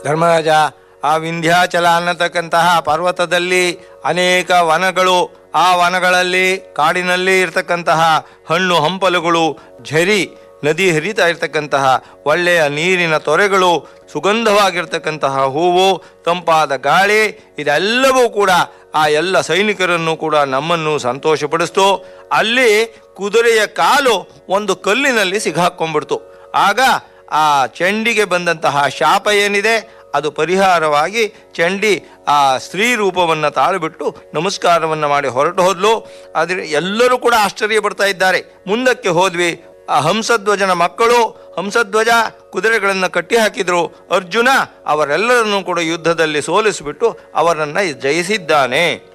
ಧರ್ಮರಾಜ ಆ ವಿಂಧ್ಯಾಚಲ ಅನ್ನತಕ್ಕಂತಹ ಪರ್ವತದಲ್ಲಿ ಅನೇಕ ವನಗಳು ಆ ವನಗಳಲ್ಲಿ ಕಾಡಿನಲ್ಲಿ ಇರತಕ್ಕಂತಹ ಹಣ್ಣು ಹಂಪಲುಗಳು ಝರಿ ನದಿ ಹರಿತಾ ಇರತಕ್ಕಂತಹ ಒಳ್ಳೆಯ ನೀರಿನ ತೊರೆಗಳು ಸುಗಂಧವಾಗಿರ್ತಕ್ಕಂತಹ ಹೂವು ತಂಪಾದ ಗಾಳಿ ಇದೆಲ್ಲವೂ ಕೂಡ ಆ ಎಲ್ಲ ಸೈನಿಕರನ್ನು ಕೂಡ ನಮ್ಮನ್ನು ಸಂತೋಷಪಡಿಸ್ತು ಅಲ್ಲಿ ಕುದುರೆಯ ಕಾಲು ಒಂದು ಕಲ್ಲಿನಲ್ಲಿ ಸಿಗಾಕೊಂಡ್ಬಿಡ್ತು ಆಗ ಆ ಚಂಡಿಗೆ ಬಂದಂತಹ ಶಾಪ ಏನಿದೆ ಅದು ಪರಿಹಾರವಾಗಿ ಚಂಡಿ ಆ ಸ್ತ್ರೀ ರೂಪವನ್ನು ತಾಳ್ಬಿಟ್ಟು ನಮಸ್ಕಾರವನ್ನು ಮಾಡಿ ಹೊರಟು ಹೋದ್ಲು ಆದರೆ ಎಲ್ಲರೂ ಕೂಡ ಆಶ್ಚರ್ಯ ಪಡ್ತಾ ಇದ್ದಾರೆ ಮುಂದಕ್ಕೆ ಹೋದ್ವಿ ಆ ಹಂಸಧ್ವಜನ ಮಕ್ಕಳು ಹಂಸಧ್ವಜ ಕುದುರೆಗಳನ್ನು ಕಟ್ಟಿ ಹಾಕಿದ್ರು ಅರ್ಜುನ ಅವರೆಲ್ಲರನ್ನೂ ಕೂಡ ಯುದ್ಧದಲ್ಲಿ ಸೋಲಿಸಿಬಿಟ್ಟು ಅವರನ್ನು ಜಯಿಸಿದ್ದಾನೆ